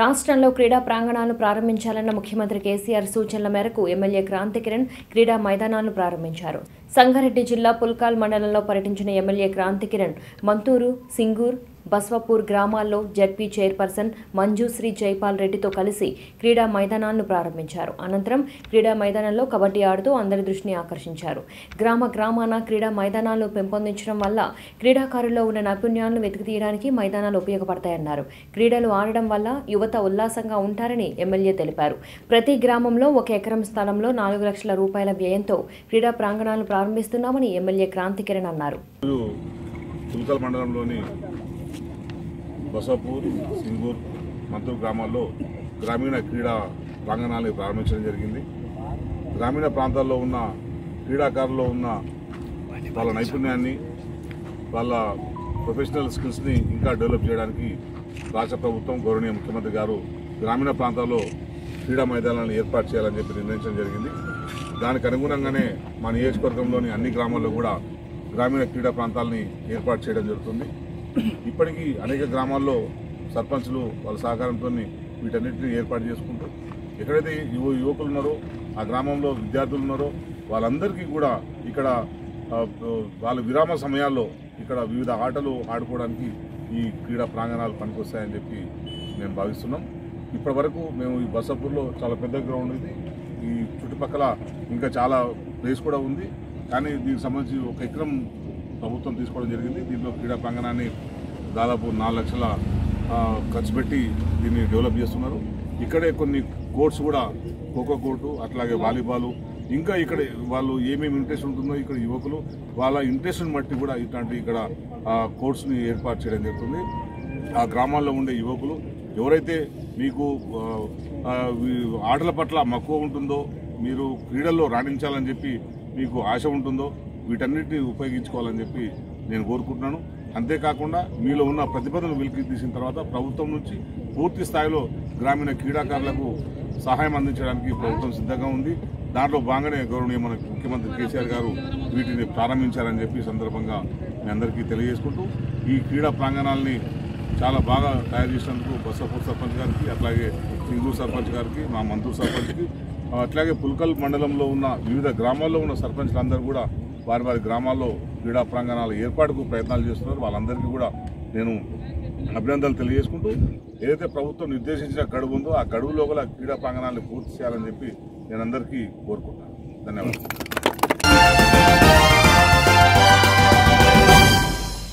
రాష్ట్రంలో క్రీడా ప్రాంగణాలను ప్రారంభించాలన్న ముఖ్యమంత్రి కేసీఆర్ సూచనల మేరకు ఎమ్మెల్యే క్రాంతి కిరణ్ క్రీడా మైదానాలను ప్రారంభించారు సంగారెడ్డి జిల్లా పుల్కాల్ మండలంలో పర్యటించిన ఎమ్మెల్యే క్రాంతి కిరణ్ మంతూరు సింగూర్ బస్వపూర్ గ్రామాల్లో జడ్పీ చైర్పర్సన్ మంజుశ్రీ జైపాల్ రెడ్డితో కలిసి క్రీడా మైదానాలను ప్రారంభించారు అనంతరం క్రీడా మైదానంలో కబడ్డీ ఆడుతూ అందరి దృష్టిని ఆకర్షించారు గ్రామ గ్రామాన క్రీడా మైదానాలు పెంపొందించడం వల్ల క్రీడాకారుల్లో ఉన్న నైపుణ్యాలను వెతికితీయడానికి మైదానాలు ఉపయోగపడతాయన్నారు క్రీడలు ఆడడం వల్ల యువత ఉల్లాసంగా ఉంటారని ఎమ్మెల్యే తెలిపారు ప్రతి గ్రామంలో ఒక ఎకరం స్థలంలో నాలుగు లక్షల రూపాయల వ్యయంతో క్రీడా ప్రాంగణాలను ప్రారంభిస్తున్నామని ఎమ్మెల్యే క్రాంతి కిరణ్ అన్నారు ఈరోజు తుల్కల్ మండలంలోని బసాపూర్ సింగూర్ మంతూర్ గ్రామాల్లో గ్రామీణ క్రీడా ప్రాంగణాలను ప్రారంభించడం జరిగింది గ్రామీణ ప్రాంతాల్లో ఉన్న క్రీడాకారుల్లో ఉన్న వాళ్ళ నైపుణ్యాన్ని వాళ్ళ ప్రొఫెషనల్ స్కిల్స్ని ఇంకా డెవలప్ చేయడానికి రాష్ట్ర ప్రభుత్వం గౌరవనీయ ముఖ్యమంత్రి గారు గ్రామీణ ప్రాంతాల్లో క్రీడా మైదానాలను ఏర్పాటు చేయాలని చెప్పి నిర్ణయించడం జరిగింది దానికి అనుగుణంగానే మా నియోజకవర్గంలోని అన్ని గ్రామాల్లో కూడా గ్రామీణ క్రీడా ప్రాంతాలని ఏర్పాటు చేయడం జరుగుతుంది ఇప్పటికీ అనేక గ్రామాల్లో సర్పంచ్లు వాళ్ళ సహకారంతో వీటన్నిటిని ఏర్పాటు చేసుకుంటూ ఎక్కడైతే యువ యువకులు ఉన్నారో ఆ గ్రామంలో విద్యార్థులు ఉన్నారో వాళ్ళందరికీ కూడా ఇక్కడ ఆ, వాళ్ళ విరామ సమయాల్లో ఇక్కడ వివిధ ఆటలు ఆడుకోవడానికి ఈ క్రీడా ప్రాంగణాలు పనికొస్తాయని చెప్పి మేము భావిస్తున్నాం ఇప్పటి వరకు మేము ఈ బసపూర్లో చాలా పెద్ద గ్రౌండ్ ఇది ఈ చుట్టుపక్కల ఇంకా చాలా ప్లేస్ కూడా ఉంది కానీ దీనికి సంబంధించి ఒక ఎకరం ప్రభుత్వం తీసుకోవడం జరిగింది దీంట్లో క్రీడా ప్రాంగణాన్ని దాదాపు నాలుగు లక్షల ఆ, ఖర్చు పెట్టి దీన్ని డెవలప్ చేస్తున్నారు ఇక్కడే కొన్ని కోర్ట్స్ కూడా ఖోఖో కోర్టు అట్లాగే వాలీబాల్ ఇంకా ఇక్కడ వాళ్ళు ఏమేమి ఇంట్రెస్ట్ ఉంటుందో ఇక్కడ యువకులు వాళ్ళ ఇంట్రెస్ట్ని బట్టి కూడా ఇట్లాంటి ఇక్కడ ఆ, కోర్ట్స్ని ఏర్పాటు చేయడం జరుగుతుంది ఆ గ్రామాల్లో ఉండే యువకులు ఎవరైతే మీకు ఆ, ఆ, వీ- ఆటల పట్ల మక్కువ ఉంటుందో మీరు క్రీడల్లో రాణించాలని చెప్పి మీకు ఆశ ఉంటుందో వీటన్నిటిని ఉపయోగించుకోవాలని చెప్పి నేను కోరుకుంటున్నాను అంతేకాకుండా మీలో ఉన్న ప్రతిభను వెలికి తీసిన తర్వాత ప్రభుత్వం నుంచి పూర్తి స్థాయిలో గ్రామీణ క్రీడాకారులకు సహాయం అందించడానికి ప్రభుత్వం సిద్ధంగా ఉంది దాంట్లో భాగంగానే గౌరవనీయ మన ముఖ్యమంత్రి కేసీఆర్ గారు వీటిని ప్రారంభించారని చెప్పి ఈ సందర్భంగా మీ అందరికీ తెలియజేసుకుంటూ ఈ క్రీడా ప్రాంగణాలని చాలా బాగా తయారు చేసినందుకు బసపూర్ సర్పంచ్ గారికి అట్లాగే సింగూరు సర్పంచ్ గారికి మా మంతూరు సర్పంచ్కి ఆ, అట్లాగే పుల్కల్ మండలంలో ఉన్న వివిధ గ్రామాల్లో ఉన్న సర్పంచ్లందరూ కూడా వారి వారి గ్రామాల్లో క్రీడా ప్రాంగణాల ఏర్పాటుకు ప్రయత్నాలు చేస్తున్నారు వాళ్ళందరికీ కూడా నేను అభినందనలు తెలియజేసుకుంటూ ఏదైతే ప్రభుత్వం నిర్దేశించిన గడువు ఉందో ఆ గడువు లోపల క్రీడా ప్రాంగణాలను పూర్తి చేయాలని చెప్పి నేను అందరికీ కోరుకుంటున్నాను ధన్యవాదాలు